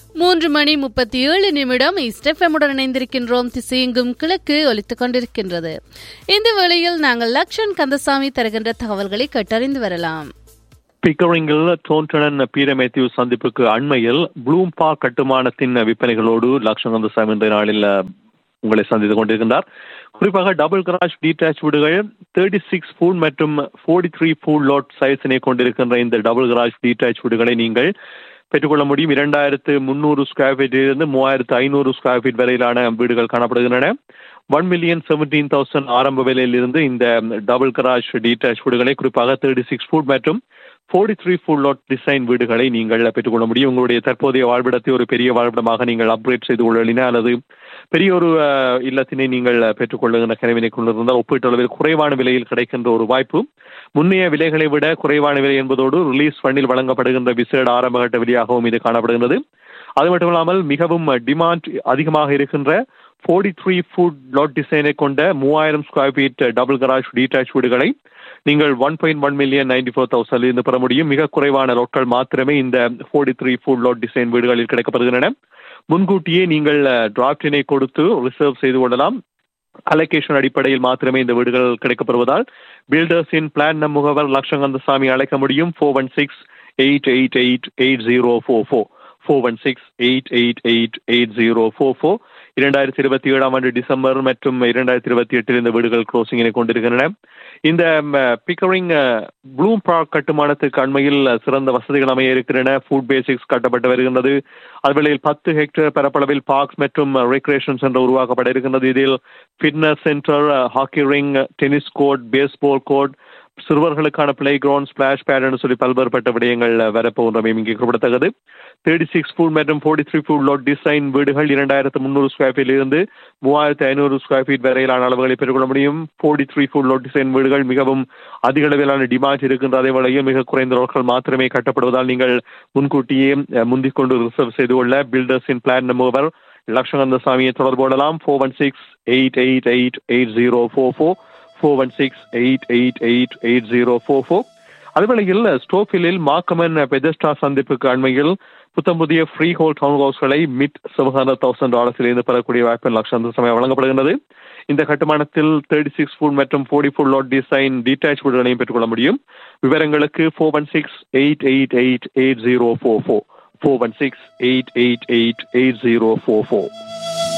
மூன்று மணி முப்பத்தி ஏழு நிமிடம் இஸ்டெஃபமுடன் இணைந்திருக்கின்றோம் திசையெங்கும் கிழக்கு ஒலித்துக் கொண்டிருக்கின்றது இந்த வேளையில் நாங்கள் லக்ஷன் கந்தசாமி தருகின்ற தகவல்களை கேட்டறிந்து வரலாம் பிக்கரிங்கில் டோன்டனன் பீர மேத்யூ சந்திப்புக்கு அண்மையில் ப்ளூம் பார்க் கட்டுமானத்தின் விற்பனைகளோடு லட்சங்கந்தசாமி இன்றைய நாளில் உங்களை சந்தித்துக் கொண்டிருக்கின்றார் குறிப்பாக டபுள் கிராஷ் டீடாச் வீடுகள் தேர்ட்டி சிக்ஸ் ஃபூட் மற்றும் ஃபோர்ட்டி த்ரீ ஃபூட் லோட் சைஸினை கொண்டிருக்கின்ற இந்த டபுள் கிராஷ் டீடாச் வீடுகளை நீங்கள் பெற்றுக்கொள்ள முடியும் இரண்டாயிரத்து முந்நூறு ஸ்கொயர் ஃபீட்டிலிருந்து மூவாயிரத்து ஐநூறு ஸ்கொயர் ஃபீட் வரையிலான வீடுகள் காணப்படுகின்றன ஒன் மில்லியன் செவன்டீன் தௌசண்ட் ஆரம்ப விலையில் இருந்து இந்த டபுள் கராஜ் டீடாச் வீடுகளை குறிப்பாக தேர்ட்டி சிக்ஸ் ஃபுட் மற்றும் forty three foot lot design வீடுகளை நீங்கள் பெற்றுக்கொள்ள முடியும் உங்களுடைய தற்போதைய வாழ்விடத்தை ஒரு பெரிய வாழ்விடமாக நீங்கள் அப்கிரேட் செய்து கொள்ளின அல்லது பெரிய ஒரு அஹ், இல்லத்தினை நீங்கள் பெற்றுக்கொள்ளுகின்ற கனவினை கொண்டிருந்தால் ஒப்பீட்டளவில் குறைவான விலையில் கிடைக்கின்ற ஒரு வாய்ப்பு முன்னைய விலைகளை விட குறைவான விலை என்பதோடு ரிலீஸ் ஃபண்டில் வழங்கப்படுகின்ற விசேட ஆரம்பகட்ட விலையாகவும் இது காணப்படுகின்றது அது மட்டும் இல்லாமல் மிகவும் டிமாண்ட் அதிகமாக இருக்கின்ற ஃபோர்ட்டி த்ரீ ஃபுட் லாட் டிசைனை கொண்ட மூவாயிரம் square feet double garage detach வீடுகளை நீங்கள் one point one million ninety four thousand இருந்து பெற முடியும் மிக குறைவான லோட்கள் மாத்திரமே இந்த forty three foot lot design வீடுகளில் கிடைக்கப்படுகின்றன முன்கூட்டியே நீங்கள் டிராப்டினை கொடுத்து ரிசர்வ் செய்து கொள்ளலாம் அலோகேஷன் அடிப்படையில் மாத்திரமே இந்த வீடுகள் கிடைக்கப்படுவதால் பில்டர்ஸின் பிளான் நம் முகவர் லட்சங்கந்தசாமி அழைக்க முடியும் four one six eight eight eight eight zero four four four one six eight eight eight eight zero four four இரண்டாயிரத்தி இருபத்தி ஏழாம் ஆண்டு டிசம்பர் மற்றும் இரண்டாயிரத்தி இருபத்தி எட்டில் இந்த வீடுகள் க்ளோசிங்கினை கொண்டிருக்கின்றன இந்த பிக்கரிங் ப்ளூம் பார்க் கட்டுமானத்துக்கு அண்மையில் சிறந்த வசதிகள் அமைய இருக்கின்றன ஃபுட் பேசிக்ஸ் கட்டப்பட்டு வருகின்றது அதுவேளையில் பத்து ஹெக்டேர் பரப்பளவில் பார்க்ஸ் மற்றும் ரெக்ரேஷன் சென்டர் உருவாக்கப்பட இருக்கின்றது இதில் fitness centre hockey ring tennis court baseball court சிறுவர்களுக்கான பிளே கிரவுண்ட் ஸ்பிளாஷ் பேட்னு சொல்லி பல்வேறுபட்ட விடயங்கள் வரப்போன்றமை இங்கே குறிப்பிடத்தக்கது தேர்ட்டி சிக்ஸ் ஃபுட் மற்றும் forty three foot lot design வீடுகள் இரண்டாயிரத்து முந்நூறு ஸ்கொயர் ஃபீட் இருந்து மூவாயிரத்து ஐநூறு ஸ்கொயர் ஃபீட் வரையிலான அளவுகளை பெற்றுக்கொள்ள முடியும் forty three foot lot design வீடுகள் மிகவும் அதிக அளவிலான டிமாண்ட் இருக்கின்ற அதே வேளையில் மிக குறைந்த லோட்கள் மாத்திரமே கட்டப்படுவதால் நீங்கள் முன்கூட்டியே அஹ், முந்திக் கொண்டு ரிசர்வ் செய்து கொள்ள பில்டர்ஸின் பிளான் நம்பர் லட்சகந்த சாமியை தொடர்பு கொள்ளலாம் four one six eight eight eight eight zero four four four one six eight eight eight eight zero four four அதுவேளையில் ஸ்டோஃபிலில் மாக்கமன் பெஜஸ்டா சந்திப்புக்கு அண்மையில் புத்தம் புதிய ஃப்ரீ ஹோல் டவுன் ஹவுஸ்களை மிட் செவன் ஹண்ட்ரட் தௌசண்ட் டாலர்ஸிலிருந்து பெறக்கூடிய வாய்ப்பு லட்சம் சமயம் வழங்கப்படுகின்றது இந்த கட்டுமானத்தில் தேர்ட்டி சிக்ஸ் ஃபுட் மற்றும் forty foot lot design detach வீடுகளையும் பெற்றுக்கொள்ள முடியும் விவரங்களுக்கு four one six eight eight eight eight zero four four four one six eight eight eight eight zero four four